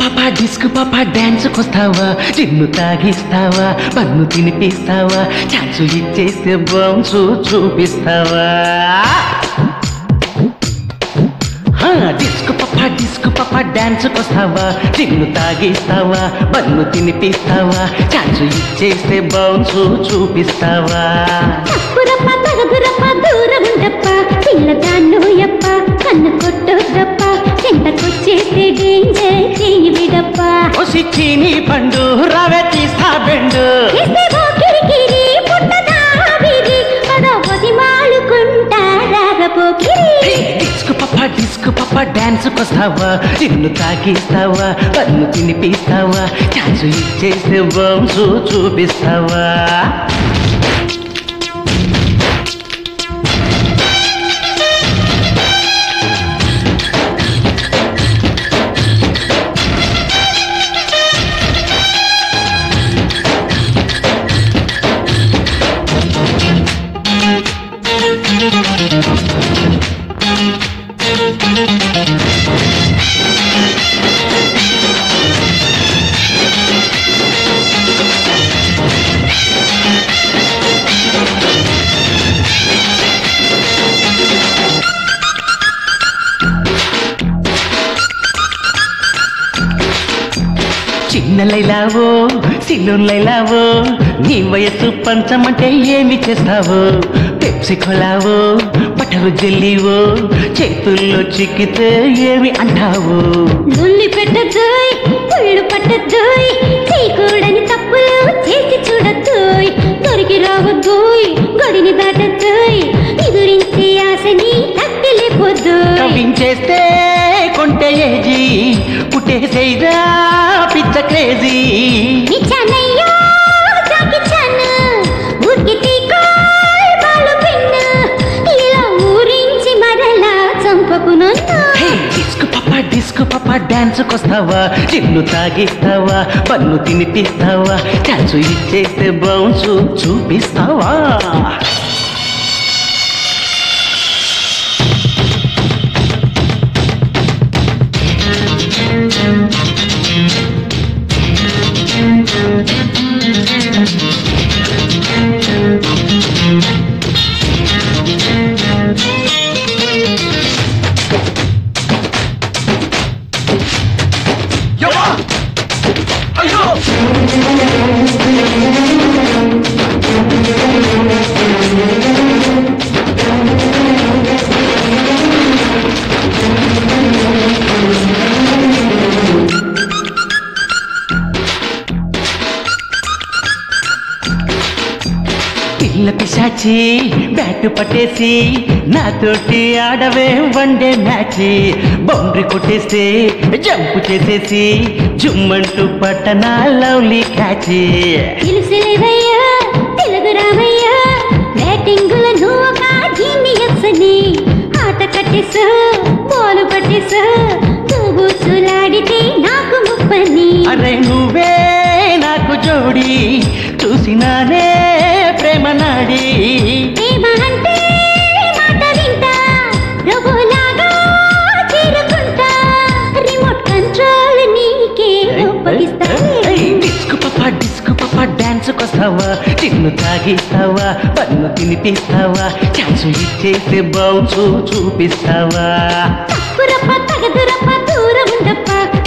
పాప డిస్క్ పాప డాన్స్ కొస్తావా నిన్ను తాగిస్తావా పన్ను తినిపిస్తావా ఛాన్స్ ఇచ్చేస్తే బౌన్స్ చూపిస్తావా హా, డిస్క్ పప్ప డిస్క్ పప్ప డాన్స్ కొస్తావా నిన్ను తాగిస్తావా బన్ను తినిపిస్తావా ఛాన్స్ ఇచ్చేస్తే బౌన్స్ చూపిస్తావా తప్పురప్ప తగదురప్ప దూరముండప్ప పిల్లదాన్ను యప్ప కన్ను కొట్టొద్దప్ప చెంతకొచ్చేస్తే డేంజర్ చేయి విడప్ప ఒసి చీని పండు రవె తీస్తా బెండు చేస్తే ఓ కిరికిరి పుట్టదా విరి పదవది మాలుకుంటా రాగపోకిరి డిస్క్ పప్ప డిస్క్ పప్ప డాన్స్ కొస్తావా నిన్ను తాగిస్తావా పన్ను తినిపిస్తావా ఛాన్స్ ఇచ్చేస్తే బౌన్స్ చూపిస్తావా చిన్న లైలావో సిల్లు లైలావో నీ వయస్సు పంచమంటే ఏమి చేస్తావో పెప్సి కొలావో బటరు జల్లివో చేతుల్లో చిక్కితే ఏమి అంటావు లొల్లి పెట్టద్దోయ్ పుళ్ళు పట్టద్దోయ్ చేయకూడని తప్పులు చేసి చూడద్దోయ్ దొరికి రావద్దోయ్ గడిని దాటద్దోయ్ ఎదురించే ఆశని తగ్గలేపోద్దోయ్ కవించేస్తే కొంటే ఏజీ పుట్టేసేదా పిచ్చ క్రేజీ నిచ్చానయ్యో జాకిచాను ఊరికి తీకోయ్ బాలు పిన్న ఇలా ఊరించి మరలా చంపకు నన్ను హే, డిస్క్ పప్ప డిస్క్ పప్ప డాన్స్ కొస్తావా నిన్ను తాగిస్తావా పన్ను తినిపిస్తావా ఛాన్స్ ఇచ్చేస్తే బౌన్స్ చూపిస్తావా పిల్ల పిశాచి బ్యాట్ పట్టేసి నాతోటి ఆడవే వన్డే మ్యాచ్ బౌండరీ కొట్టేస్తే జంప్ చేసేసి జుమ్మంటూ పట్టనా లవ్లీ క్యాచ్ తెలుసులేవయ్యా తెలుగు రామయ్యా బ్యాటింగుల నువ్వు ఒక జీనియస్ అని ఆట కట్టేసా బాలు పట్టేసా నువ్వు సులాడితే నాకు ముప్పని అరే నువ్వే నాకు జోడి చూసినానే ప్రేమ నాడి ప్రేమ అంటే మాట వింటా ప్రభులాగా చేరుకుంటా రిమోట్ కంట్రోల్ నీకే ఒప్పగిస్తా డిస్కు పప్ప డిస్కు పప్ప డాన్స్ కొస్తావా నిన్ను తాగిస్తావా పన్ను తినిపిస్తావా ఛాన్స్ ఇచ్చేస్తే బౌన్స్ చూపిస్తావా తప్పురప్ప తగదురప్ప దూరం ఉండప్ప